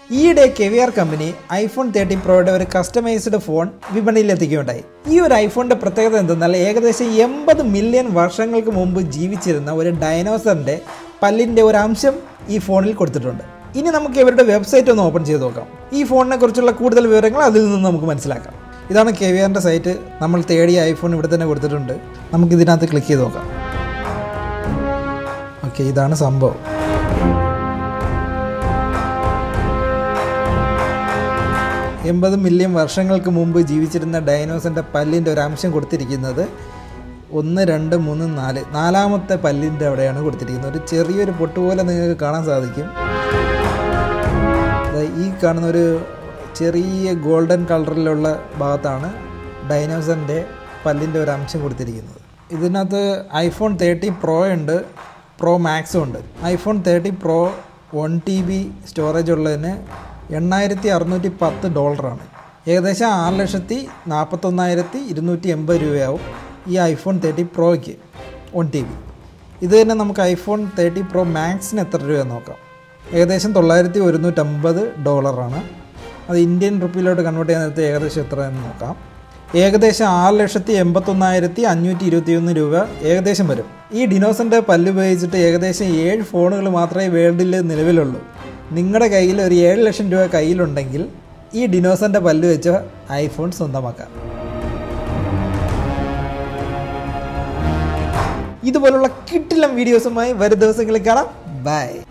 ഈയിടെ Caviar company iPhone thirty പ്രോയുടെ ഒരു കസ്റ്റമൈസ്ഡ് ഫോൺ വിപണിയിൽ എത്തിക്കുകയുണ്ടായി ഈ ഒരു ഐഫോണിന്റെ പ്രത്യേകത എന്തെന്നാൽ ഏകദേശം എൺപത് മില്യൺ വർഷങ്ങൾക്ക് മുമ്പ് ജീവിച്ചിരുന്ന ഒരു ഡൈനോസറിന്റെ പല്ലിന്റെ ഒരു അംശം ഈ ഫോണിൽ കൊടുത്തിട്ടുണ്ട് ഇനി നമുക്ക് ഇവരുടെ വെബ്സൈറ്റ് ഒന്ന് ഓപ്പൺ ചെയ്ത് നോക്കാം ഈ ഫോണിനെ കുറിച്ചുള്ള കൂടുതൽ വിവരങ്ങൾ അതിൽ നിന്ന് നമുക്ക് മനസ്സിലാക്കാം ഇതാണ് കെ വി ആറിൻ്റെ സൈറ്റ് നമ്മൾ തേടിയ ഐഫോൺ ഇവിടെ തന്നെ കൊടുത്തിട്ടുണ്ട് നമുക്ക് ഇതിനകത്ത് ക്ലിക്ക് ചെയ്ത് നോക്കാം ഓക്കെ ഇതാണ് സംഭവം എൺപത് മില്യൺ വർഷങ്ങൾക്ക് മുമ്പ് ജീവിച്ചിരുന്ന ഡൈനോസിൻ്റെ പല്ലിൻ്റെ ഒരു അംശം കൊടുത്തിരിക്കുന്നത് ഒന്ന് രണ്ട് മൂന്ന് നാല് നാലാമത്തെ പല്ലിൻ്റെ അവിടെയാണ് കൊടുത്തിരിക്കുന്നത് ഒരു ചെറിയൊരു പൊട്ട് പോലെ നിങ്ങൾക്ക് കാണാൻ സാധിക്കും ദാ ഈ കാണുന്ന ഒരു ചെറിയ ഗോൾഡൻ കളറിലുള്ള ഭാഗത്താണ് ഡൈനോസറിൻ്റെ പല്ലിൻ്റെ ഒരു അംശം കൊടുത്തിരിക്കുന്നത് ഇതിനകത്ത് ഐഫോൺ തേർട്ടി പ്രോ ഉണ്ട് പ്രോ മാക്സും ഉണ്ട് iPhone thirty pro one T B storage ഉള്ളതിന് എണ്ണായിരത്തി അറുന്നൂറ്റി പത്ത് ഡോളറാണ് ഏകദേശം ആറ് ലക്ഷത്തി നാൽപ്പത്തൊന്നായിരത്തി ഇരുന്നൂറ്റി എൺപത് രൂപയാവും ഈ ഐഫോൺ തേർട്ടി പ്രോയ്ക്ക് വൺ ടി ബി ഇത് തന്നെ നമുക്ക് ഐഫോൺ തേർട്ടി പ്രോ മാക്സിന് എത്ര രൂപ നോക്കാം ഏകദേശം തൊള്ളായിരത്തി ഒരുന്നൂറ്റമ്പത് ഡോളറാണ് അത് ഇന്ത്യൻ റുപ്പിയിലോട്ട് കൺവേർട്ട് ചെയ്യാൻ നേരത്തെ ഏകദേശം എത്ര എന്ന് നോക്കാം ഏകദേശം ആറ് ലക്ഷത്തി എൺപത്തൊന്നായിരത്തി അഞ്ഞൂറ്റി ഇരുപത്തിയൊന്ന് രൂപ ഏകദേശം വരും ഈ ഡിനോസിൻ്റെ പല്ല് ഉപയോഗിച്ചിട്ട് ഏകദേശം ഏഴ് ഫോണുകൾ മാത്രമേ വേൾഡിൽ നിലവിലുള്ളൂ നിങ്ങളുടെ കയ്യിൽ ഒരു ഏഴ് ലക്ഷം രൂപ കയ്യിലുണ്ടെങ്കിൽ ഈ ഡിനോസറിൻ്റെ പല്ല് വെച്ച് ഐഫോൺ സ്വന്തമാക്കാം ഇതുപോലുള്ള കിട്ടിലം വീഡിയോസുമായി വരും ദിവസങ്ങളിൽ കാണാം ബൈ